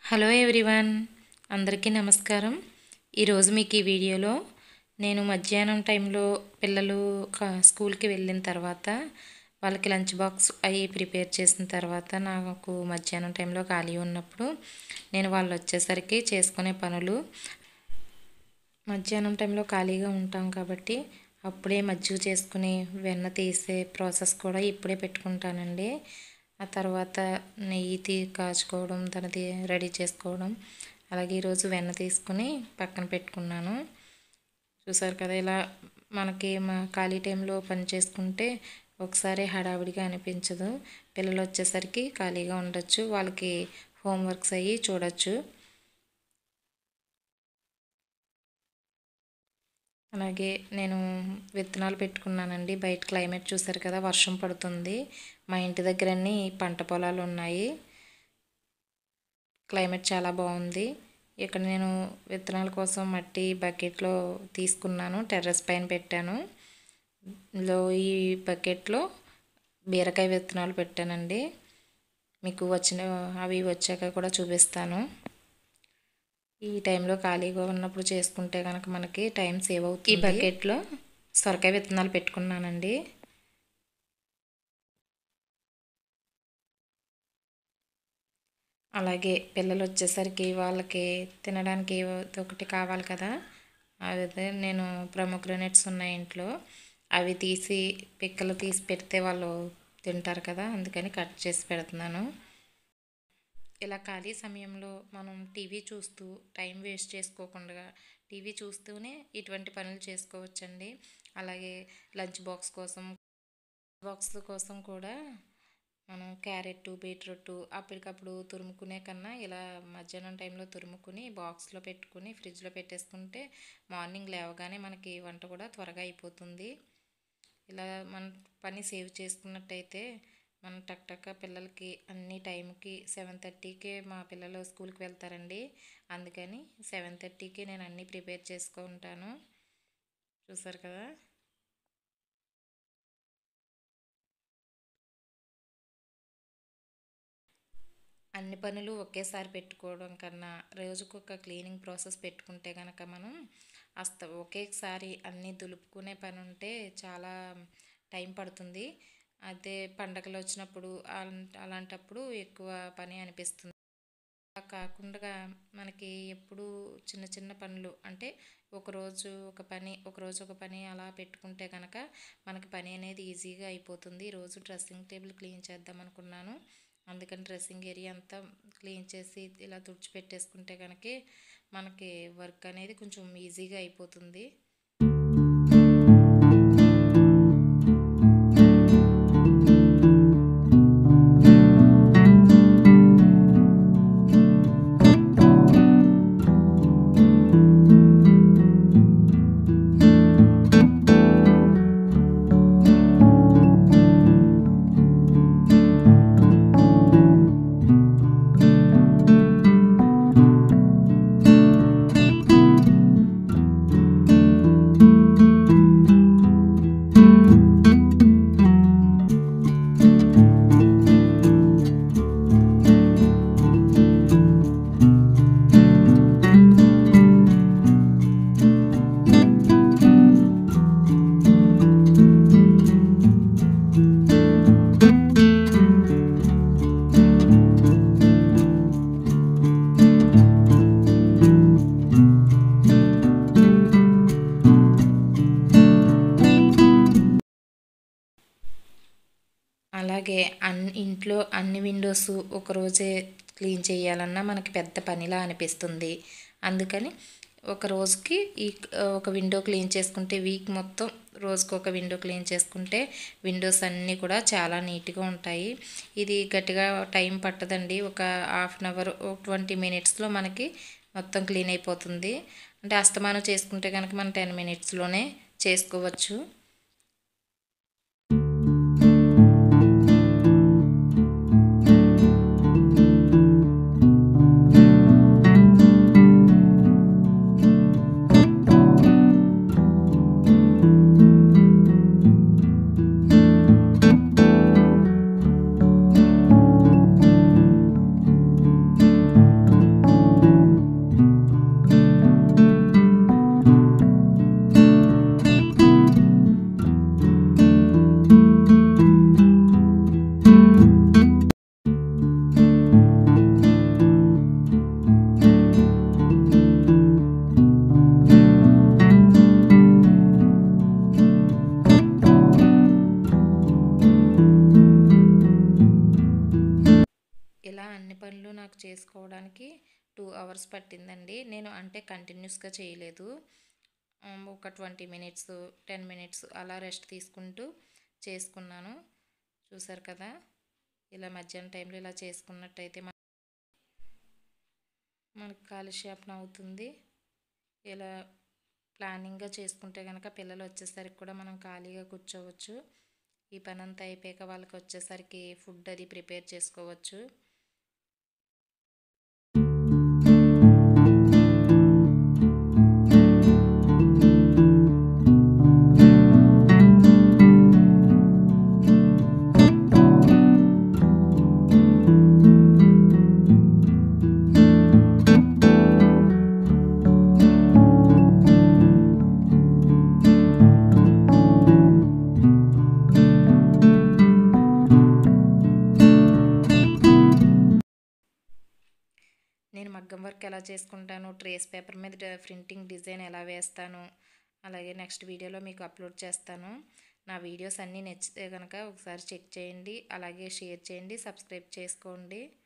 hello everyone అందరికీ నమస్కారం ఈరోజు మీకు ఈ వీడియోలో నేను మధ్యాహ్నం టైంలో పిల్లలు క- స్కూల్కి వెళ్ళిన తర్వాత వాళ్ళకి లంచ్ బాక్స్ అవి ప్రిపేర్ చేసిన తర్వాత నాకు మధ్యాహ్నం టైంలో ఖాళీ ఉన్నప్పుడు నేను వాళ్ళు వచ్చేసరికి చేసుకునే పనులు మధ్యాహ్నం టైంలో ఖాళీగా ఉంటాం కాబట్టి అప్పుడే మజ్జిగ చేసుకుని వెన్న తీసే ప్రాసెస్ కూడా ఇప్పుడే పెట్టుకుంటానండి ఆ తర్వాత నెయ్యి తీ కాచుకోవడం దాన్ని రెడీ చేసుకోవడం అలాగే ఈరోజు వెన్న తీసుకుని పక్కన పెట్టుకున్నాను చూసారు కదా ఇలా మనకి మా ఖాళీ టైంలో పని చేసుకుంటే ఒకసారి హడావిడిగా అనిపించదు పిల్లలు వచ్చేసరికి ఖాళీగా ఉండొచ్చు వాళ్ళకి హోంవర్క్స్ అయ్యి చూడొచ్చు అలాగే నేను విత్తనాలు పెట్టుకున్నానండి బయట క్లైమేట్ చూసారు కదా వర్షం పడుతుంది మా ఇంటి దగ్గర అన్ని పంట పొలాలు ఉన్నాయి క్లైమేట్ చాలా బాగుంది ఇక్కడ నేను విత్తనాల కోసం మట్టి బకెట్లో తీసుకున్నాను టెర్రస్ పైన పెట్టాను లో ఈ బకెట్లో బీరకాయ విత్తనాలు పెట్టానండి మీకు వచ్చిన అవి వచ్చాక కూడా చూపిస్తాను ఈ టైంలో ఖాళీగా ఉన్నప్పుడు చేసుకుంటే కనుక మనకి టైం సేవ్ అవుతుంది ఈ బకెట్లో సొరకాయ విత్తనాలు పెట్టుకున్నానండి అలాగే పిల్లలు వచ్చేసరికి వాళ్ళకి తినడానికి ఏవో ఒకటి కావాలి కదా అదే నేను ప్రమోగ్రనేట్స్ ఉన్నాయి ఇంట్లో అవి తీసి పిక్కలు తీసి పెడితే వాళ్ళు తింటారు కదా అందుకని కట్ చేసి పెడుతున్నాను ఇలా ఖాళీ సమయంలో మనం టీవీ చూస్తూ టైం వేస్ట్ చేసుకోకుండా టీవీ చూస్తూనే ఇటువంటి పనులు చేసుకోవచ్చండి అలాగే లంచ్ బాక్స్ కోసం బాక్స్ కోసం కూడా మనం క్యారెట్ బీట్రూట్ అప్పటికప్పుడు తురుముకునే కన్నా ఇలా మధ్యాహ్నం టైంలో తురుముకుని బాక్స్లో పెట్టుకుని ఫ్రిడ్జ్లో పెట్టేసుకుంటే మార్నింగ్ లేవగానే మనకి వంట కూడా త్వరగా అయిపోతుంది ఇలా మన పని సేవ్ చేసుకున్నట్టయితే మనం టక్ టక్ పిల్లలకి అన్ని టైంకి సెవెన్ థర్టీకే మా పిల్లలు స్కూల్కి వెళ్తారండి అందుకని సెవెన్ థర్టీకి నేను అన్నీ ప్రిపేర్ చేసుకుంటాను చూసారు కదా అన్ని పనులు ఒకేసారి పెట్టుకోవడం కన్నా రోజుకు ఒక క్లీనింగ్ ప్రాసెస్ పెట్టుకుంటే కనుక మనం అస్త ఒకేసారి అన్నీ దులుపుకునే పని ఉంటే చాలా టైం పడుతుంది అదే పండగలు వచ్చినప్పుడు అలాంటప్పుడు ఎక్కువ పని అనిపిస్తుంది అలా కాకుండా మనకి ఎప్పుడు చిన్న చిన్న పనులు అంటే ఒకరోజు ఒక పని ఒకరోజు ఒక పని అలా పెట్టుకుంటే కనుక మనకి పని అనేది ఈజీగా అయిపోతుంది రోజు డ్రెస్సింగ్ టేబుల్ క్లీన్ చేద్దాం అనుకున్నాను అందుకని డ్రెస్సింగ్ ఏరియా అంతా క్లీన్ చేసి ఇలా తుడిచిపెట్టేసుకుంటే కనుక మనకి వర్క్ అనేది కొంచెం ఈజీగా అయిపోతుంది అలాగే అన్ని ఇంట్లో అన్ని విండోస్ ఒకరోజే క్లీన్ చేయాలన్నా మనకి పెద్ద పనిలా అనిపిస్తుంది అందుకని ఒక రోజుకి ఈ ఒక విండో క్లీన్ చేసుకుంటే వీక్ మొత్తం రోజుకి ఒక విండో క్లీన్ చేసుకుంటే విండోస్ అన్నీ కూడా చాలా నీట్గా ఉంటాయి ఇది గట్టిగా టైం పట్టదండి ఒక హాఫ్ అన్ అవర్ ట్వంటీ మినిట్స్లో మనకి మొత్తం క్లీన్ అయిపోతుంది అంటే అస్తమానం చేసుకుంటే కనుక మనం టెన్ మినిట్స్లోనే చేసుకోవచ్చు పనులు నాకు చేసుకోవడానికి టూ అవర్స్ పట్టిందండి నేను అంటే కంటిన్యూస్గా చేయలేదు ఉమ్, ఒక ట్వంటీ మినిట్స్ టెన్ మినిట్స్ అలా రెస్ట్ తీసుకుంటూ చేసుకున్నాను చూసారు కదా ఇలా మధ్యాహ్నం టైంలో ఇలా చేసుకున్నట్టయితే మన- మనకు కాలక్షేపం అవుతుంది ఇలా ప్లానింగ్గా చేసుకుంటే కనుక పిల్లలు వచ్చేసరికి కూడా మనం ఖాళీగా కూర్చోవచ్చు ఈ పని అంతా అయిపోయాక వాళ్ళకి వచ్చేసరికి ఫుడ్ అది ప్రిపేర్ చేసుకోవచ్చు నేను మగ్గం వర్క్ ఎలా చేసుకుంటాను ట్రేస్ పేపర్ మీద ప్రింటింగ్ డిజైన్ ఎలా వేస్తాను అలాగే నెక్స్ట్ వీడియోలో మీకు అప్లోడ్ చేస్తాను నా వీడియోస్ అన్నీ నచ్చితే కనుక ఒకసారి చెక్ చేయండి అలాగే షేర్ చేయండి సబ్స్క్రైబ్ చేసుకోండి